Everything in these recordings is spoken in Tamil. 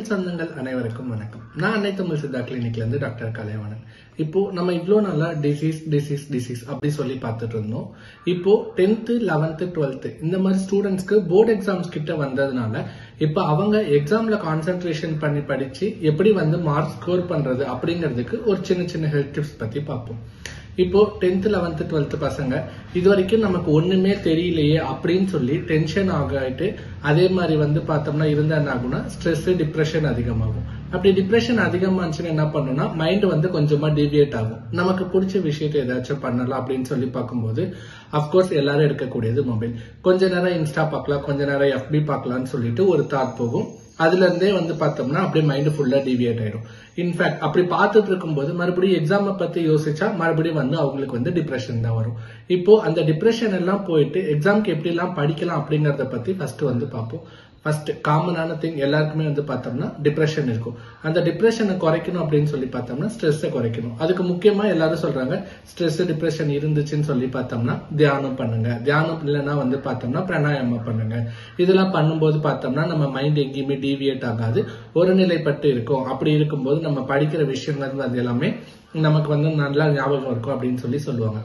தமிழ் சொந்தங்கள் அனைவருக்கும் வணக்கம் நான் அன்னை தமிழ் சித்தா கிளினிக்ல இருந்து டாக்டர் கலைவாணன் இப்போ நம்ம இவ்வளோ நல்லா டிசீஸ் டிசீஸ் டிசீஸ் அப்படி சொல்லி பார்த்துட்டு இருந்தோம் இப்போ டென்த்து லெவன்த்து டுவெல்த்து இந்த மாதிரி ஸ்டூடெண்ட்ஸ்க்கு போர்டு எக்ஸாம்ஸ் கிட்ட வந்ததுனால இப்போ அவங்க எக்ஸாம்ல கான்சென்ட்ரேஷன் பண்ணி படிச்சு எப்படி வந்து மார்க் ஸ்கோர் பண்றது அப்படிங்கிறதுக்கு ஒரு சின்ன சின்ன ஹெல்த் டிப்ஸ் பத்தி பார்ப்போம் இப்போ டென்த் லெவன்த்து டுவெல்த்து பசங்க இது வரைக்கும் நமக்கு ஒண்ணுமே தெரியலையே அப்படின்னு சொல்லி டென்ஷன் ஆகிட்டு அதே மாதிரி வந்து பார்த்தோம்னா இருந்தா என்ன ஆகும்னா ஸ்ட்ரெஸ் டிப்ரெஷன் அதிகமாகும் அப்படி டிப்ரெஷன் அதிகமாச்சுன்னா என்ன பண்ணும்னா மைண்ட் வந்து கொஞ்சமா டிவியேட் ஆகும் நமக்கு பிடிச்ச விஷயத்தை ஏதாச்சும் பண்ணலாம் அப்படின்னு சொல்லி பார்க்கும்போது அஃப்கோர்ஸ் எல்லாரும் எடுக்கக்கூடியது மொபைல் கொஞ்ச நேரம் இன்ஸ்டா பார்க்கலாம் கொஞ்ச நேரம் எஃபி பார்க்கலாம்னு சொல்லிட்டு ஒரு தாட் போகும் அதுல இருந்தே வந்து பார்த்தோம்னா அப்படியே மைண்ட் ஃபுல்லா டிவியேட் ஆயிடும் இன்ஃபேக்ட் அப்படி பார்த்துட்டு இருக்கும்போது மறுபடியும் எக்ஸாமை பத்தி யோசிச்சா மறுபடியும் வந்து அவங்களுக்கு வந்து டிப்ரெஷன் தான் வரும் இப்போ அந்த டிப்ரெஷன் எல்லாம் போயிட்டு எக்ஸாம்க்கு எப்படி எல்லாம் படிக்கலாம் அப்படிங்கறத பத்தி ஃபர்ஸ்ட் வந்து பார்ப்போம் ஃபர்ஸ்ட் காமனான திங் எல்லாருக்குமே வந்து பார்த்தோம்னா டிப்ரெஷன் இருக்கும் அந்த டிப்ரெஷனை குறைக்கணும் அப்படின்னு சொல்லி பார்த்தோம்னா ஸ்ட்ரெஸ்ஸை குறைக்கணும் அதுக்கு முக்கியமா எல்லாரும் சொல்றாங்க ஸ்ட்ரெஸ் டிப்ரெஷன் இருந்துச்சுன்னு சொல்லி பார்த்தோம்னா தியானம் பண்ணுங்க தியானம் இல்லைன்னா வந்து பார்த்தோம்னா பிராணாயாமம் பண்ணுங்க இதெல்லாம் பண்ணும்போது பார்த்தோம்னா நம்ம மைண்ட் எங்கேயுமே டீவியேட் ஆகாது ஒரு நிலைப்பட்டு இருக்கும் அப்படி இருக்கும்போது நம்ம படிக்கிற விஷயங்கள் வந்து எல்லாமே நமக்கு வந்து நல்லா ஞாபகம் இருக்கும் அப்படின்னு சொல்லி சொல்லுவாங்க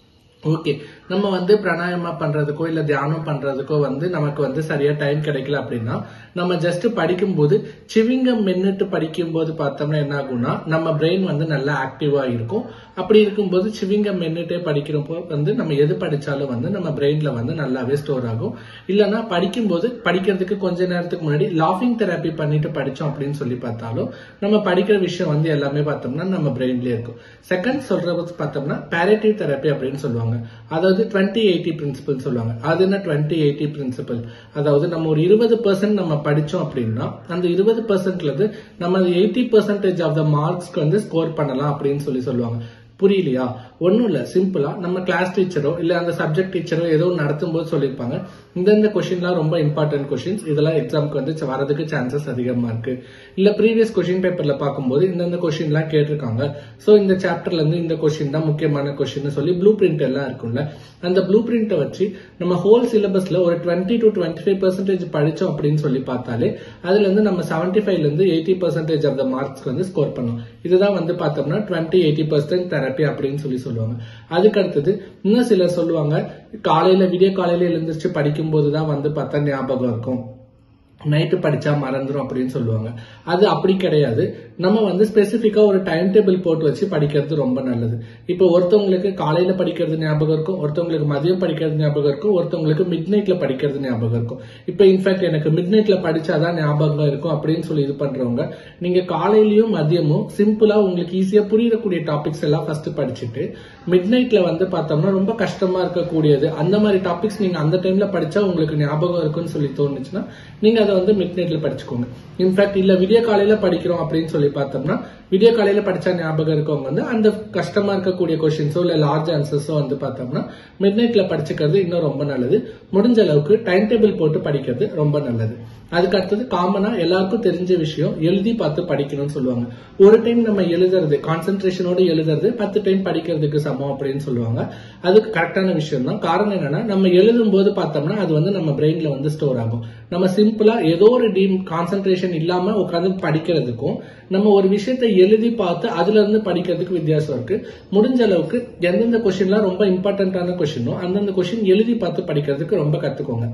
ஓகே நம்ம வந்து பிராணாயமா பண்றதுக்கோ இல்ல தியானம் பண்றதுக்கோ வந்து நமக்கு வந்து சரியா டைம் கிடைக்கல அப்படின்னா நம்ம ஜஸ்ட் படிக்கும்போது சிவிங்கம் மென்னுட்டு படிக்கும்போது பார்த்தோம்னா என்ன ஆகும்னா நம்ம பிரெயின் வந்து நல்லா ஆக்டிவா இருக்கும் அப்படி இருக்கும்போது சிவிங்கம் மென்னுட்டே படிக்கிறப்போ வந்து நம்ம எது படிச்சாலும் வந்து நம்ம பிரெயின்ல வந்து நல்லாவே ஸ்டோர் ஆகும் இல்லைன்னா படிக்கும்போது படிக்கிறதுக்கு கொஞ்ச நேரத்துக்கு முன்னாடி லாஃபிங் தெரப்பி பண்ணிட்டு படிச்சோம் அப்படின்னு சொல்லி பார்த்தாலும் நம்ம படிக்கிற விஷயம் வந்து எல்லாமே பார்த்தோம்னா நம்ம பிரெயின்லயே இருக்கும் செகண்ட் சொல்றது பார்த்தோம்னா பேரேட்டிவ் தெரப்பி அப்படின்னு சொல்லுவாங்க அதாவது டுவெண்ட்டி எயிட்டி பிரின்சிபல் சொல்லுவாங்க அது என்ன டுவெண்ட்டி எயிட்டி பிரின்சிபல் அதாவது நம்ம ஒரு இருபது பர்சன்ட் நம்ம படிச்சோம் அப்படின்னா அந்த இருபது பர்சன்ட்ல இருந்து நம்ம எயிட்டி பர்சன்டேஜ் ஆஃப் த மார்க்ஸ்க்கு வந்து ஸ்கோர் பண்ணலாம் அப்படின்னு சொல்லி சொல்லுவாங்க புரியலையா ஒன்றும் இல்லை சிம்பிளா நம்ம கிளாஸ் டீச்சரோ இல்லை அந்த சப்ஜெக்ட் டீச்சரோ ஏதோ நடத்தும் போது சொல்லியிருப்பாங்க இந்தந்த கொஷின்லாம் ரொம்ப இம்பார்ட்டன்ட் கொஷின்ஸ் இதெல்லாம் எக்ஸாம்க்கு வந்து வரதுக்கு சான்சஸ் அதிகமா இருக்கு இல்ல ப்ரீவியஸ் கொஷின் பேப்பர்ல பார்க்கும்போது இந்தந்த கொஷின்லாம் கேட்டிருக்காங்க ஸோ இந்த சாப்டர்ல இருந்து இந்த கொஷின் தான் முக்கியமான கொஷின் சொல்லி ப்ளூ பிரிண்ட் எல்லாம் இருக்கும்ல அந்த ப்ளூ பிரிண்ட்டை வச்சு நம்ம ஹோல் சிலபஸ்ல ஒரு twenty to twenty five percentage படிச்சோம் அப்படின்னு சொல்லி பார்த்தாலே அதுல இருந்து நம்ம செவன்டி ஃபைவ்ல இருந்து eighty percentage of the marks வந்து ஸ்கோர் பண்ணோம் இதுதான் வந்து பார்த்தோம்னா டுவெண்ட்டி எயிட்டி பர்சன்ட் தெரப்பி அப்படின்னு சொல்லி சொல்லுவாங்க அதுக்கு அடுத்தது இன்னும் சிலர் சொல்லுவாங்க காலையில விடிய காலையில எழுந்திரிச்சு படிக்கும் போதுதான் வந்து பார்த்தா ஞாபகம் இருக்கும் நைட்டு படிச்சா மறந்துடும் அப்படின்னு சொல்லுவாங்க அது அப்படி கிடையாது நம்ம வந்து ஸ்பெசிஃபிக்கா ஒரு டைம் டேபிள் போட்டு வச்சு படிக்கிறது ரொம்ப நல்லது இப்போ ஒருத்தவங்களுக்கு காலையில படிக்கிறது ஞாபகம் இருக்கும் ஒருத்தவங்களுக்கு மதியம் படிக்கிறது ஞாபகம் இருக்கும் ஒருத்தவங்களுக்கு மிட் நைட்ல படிக்கிறது ஞாபகம் இருக்கும் இப்போ இன்ஃபேக்ட் எனக்கு மிட் நைட்ல படிச்சாதான் ஞாபகம் இருக்கும் அப்படின்னு சொல்லி இது பண்றவங்க நீங்க காலையிலயும் மதியமும் சிம்பிளா உங்களுக்கு ஈஸியா புரியக்கூடிய டாபிக்ஸ் எல்லாம் ஃபர்ஸ்ட் படிச்சுட்டு மிட் நைட்ல வந்து பார்த்தோம்னா ரொம்ப கஷ்டமா இருக்கக்கூடியது அந்த மாதிரி டாபிக்ஸ் நீங்க அந்த டைம்ல படிச்சா உங்களுக்கு ஞாபகம் இருக்குன்னு சொல்லி தோணுச்சுன்னா நீங்க அதை வந்து மிட் நைட்ல படிச்சுக்கோங்க இன்ஃபேக்ட் இல்ல விடிய காலையில படிக்கிறோம் அப்படின்னு சொல்லி பார்த்தோம்னா விடிய காலையில படிச்சா ஞாபகம் இருக்கவங்க வந்து அந்த கஷ்டமா இருக்கக்கூடிய கொஸ்டின்ஸோ இல்ல லார்ஜ் ஆன்சர்ஸோ வந்து பார்த்தோம்னா மிட் நைட்ல படிச்சுக்கிறது இன்னும் ரொம்ப நல்லது முடிஞ்ச அளவுக்கு டைம் டேபிள் போட்டு படிக்கிறது ரொம்ப நல்லது அதுக்கு அடுத்தது காமனா எல்லாருக்கும் தெரிஞ்ச விஷயம் எழுதி பார்த்து படிக்கணும்னு சொல்லுவாங்க ஒரு டைம் நம்ம எழுதுறது கான்சென்ட்ரேஷனோட எழுதுறது பத்து டைம் படிக்கிறதுக்கு சமம் அப்படின்னு சொல்லுவாங்க அதுக்கு கரெக்டான விஷயம் தான் காரணம் என்னன்னா நம்ம எழுதும் போது பார்த்தோம்னா அது வந்து நம்ம பிரெயின்ல வந்து ஸ்டோர் ஆகும் நம்ம சிம்பிளா ஏதோ ஒரு டீம் கான்சென்ட்ரேஷன் இல்லாம உட்காந்து படிக்கிறதுக்கும் நம்ம ஒரு விஷயத்தை எழுதி பார்த்து அதுல இருந்து படிக்கிறதுக்கு வித்தியாசம் இருக்கு முடிஞ்ச அளவுக்கு எந்தெந்த கொஸ்டின்லாம் ரொம்ப இம்பார்ட்டன்டான கொஸ்டினோ அந்தந்த கொஸ்டின் எழுதி பார்த்து படிக்கிறதுக்கு ரொம்ப கத்துக்கோங்க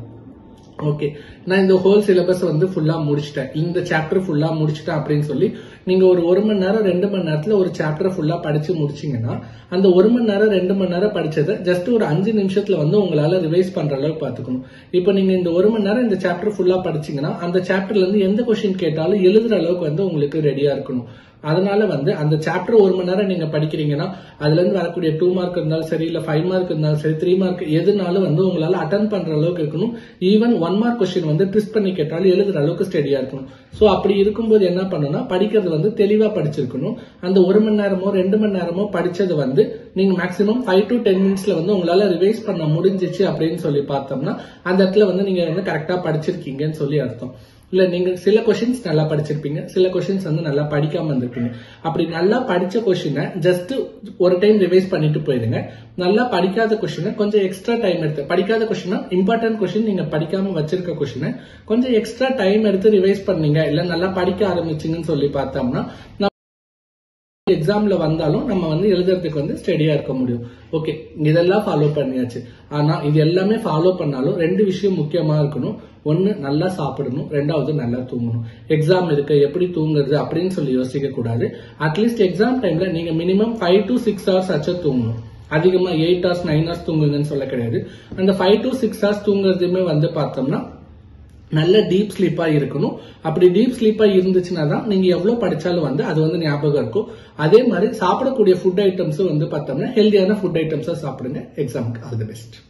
ஓகே நான் இந்த ஹோல் சிலபஸ் வந்து ஃபுல்லா முடிச்சிட்டேன் இந்த சாப்டர் ஃபுல்லா முடிச்சிட்டேன் அப்படின்னு சொல்லி நீங்க ஒரு ஒரு மணி நேரம் ரெண்டு மணி நேரத்துல ஒரு சாப்டர் ஃபுல்லா படிச்சு முடிச்சீங்கன்னா அந்த ஒரு மணி நேரம் ரெண்டு மணி நேரம் படிச்சதை ஜஸ்ட் ஒரு அஞ்சு நிமிஷத்துல வந்து உங்களால ரிவைஸ் பண்ற அளவுக்கு பாத்துக்கணும் இப்போ நீங்க இந்த ஒரு மணி நேரம் இந்த சாப்டர் ஃபுல்லா படிச்சீங்கன்னா அந்த சாப்டர்ல இருந்து எந்த கொஸ்டின் கேட்டாலும் எழுதுற அளவுக்கு வந்து உங்களுக்கு ரெடியா இருக்கணும் அதனால வந்து அந்த சாப்டர் ஒரு மணி நேரம் நீங்க படிக்கிறீங்கன்னா அதுல இருந்து வரக்கூடிய டூ மார்க் இருந்தாலும் சரி இல்ல ஃபைவ் மார்க் இருந்தாலும் சரி த்ரீ மார்க் எதுனாலும் வந்து உங்களால அட்டன் பண்ற அளவுக்கு இருக்கணும் ஈவன் ஒன் மார்க் கொஸ்டின் வந்து ட்விஸ்ட் பண்ணி கேட்டாலும் எழுதுற அளவுக்கு ஸ்டெடியா இருக்கணும் சோ அப்படி இருக்கும்போது என்ன பண்ணணும்னா படிக்கிறது வந்து தெளிவா படிச்சிருக்கணும் அந்த ஒரு மணி நேரமோ ரெண்டு மணி நேரமோ படிச்சது வந்து நீங்க மேக்ஸிமம் ஃபைவ் டு டென் மினிட்ஸ்ல வந்து உங்களால ரிவைஸ் பண்ண முடிஞ்சிச்சு அப்படின்னு சொல்லி பார்த்தோம்னா அந்த இடத்துல வந்து நீங்க வந்து கரெக்டா படிச்சிருக்கீங்கன்னு சொல்லி அர்த்தம் இல்ல நீங்க சில கொஷின்ஸ் நல்லா படிச்சிருப்பீங்க சில கொஷின்ஸ் வந்து நல்லா படிக்காம வந்திருப்பீங்க அப்படி நல்லா படிச்ச கொஷினை ஜஸ்ட் ஒரு டைம் ரிவைஸ் பண்ணிட்டு போயிருங்க நல்லா படிக்காத கொஷினை கொஞ்சம் எக்ஸ்ட்ரா டைம் எடுத்து படிக்காத கொஷினா இம்பார்ட்டன்ட் கொஷின் நீங்க படிக்காம வச்சிருக்க கொஷினை கொஞ்சம் எக்ஸ்ட்ரா டைம் எடுத்து ரிவைஸ் பண்ணீங்க இல்ல நல்லா படிக்க ஆரம்பிச்சீங்கன்னு சொல்லி பார்த்தோம்னா எக்ஸாம்ல வந்தாலும் நம்ம வந்து எழுதுறதுக்கு வந்து ஸ்டெடியா இருக்க முடியும் ஓகே இதெல்லாம் ஃபாலோ பண்ணியாச்சு ஆனா இது எல்லாமே ஃபாலோ பண்ணாலும் ரெண்டு விஷயம் முக்கியமா இருக்கணும் ஒன்னு நல்லா சாப்பிடணும் ரெண்டாவது நல்லா தூங்கணும் எக்ஸாம் இருக்கு எப்படி தூங்குறது அப்படின்னு சொல்லி யோசிக்க கூடாது அட்லீஸ்ட் எக்ஸாம் டைம்ல நீங்க minimum five to six hours ஆச்சும் தூங்கணும் அதிகமா எயிட் ஹவர்ஸ் நைன் ஹவர்ஸ் தூங்குங்கன்னு சொல்ல கிடையாது அந்த ஃபைவ் டு சிக்ஸ் ஹவர்ஸ் தூங்குறதுமே வந்து பார்த்தோம்னா நல்ல டீப் ஸ்லீப்பா இருக்கணும் அப்படி டீப் ஸ்லீப்பா இருந்துச்சுன்னா தான் நீங்க எவ்வளவு படிச்சாலும் வந்து அது வந்து ஞாபகம் இருக்கும் அதே மாதிரி சாப்பிடக்கூடிய ஃபுட் ஐட்டம்ஸும் வந்து பார்த்தோம்னா ஹெல்தியான ஃபுட் ஐட்டம்ஸா சாப்பிடுங்க எக்ஸாமுக்கு ஆல் தி பெஸ்ட்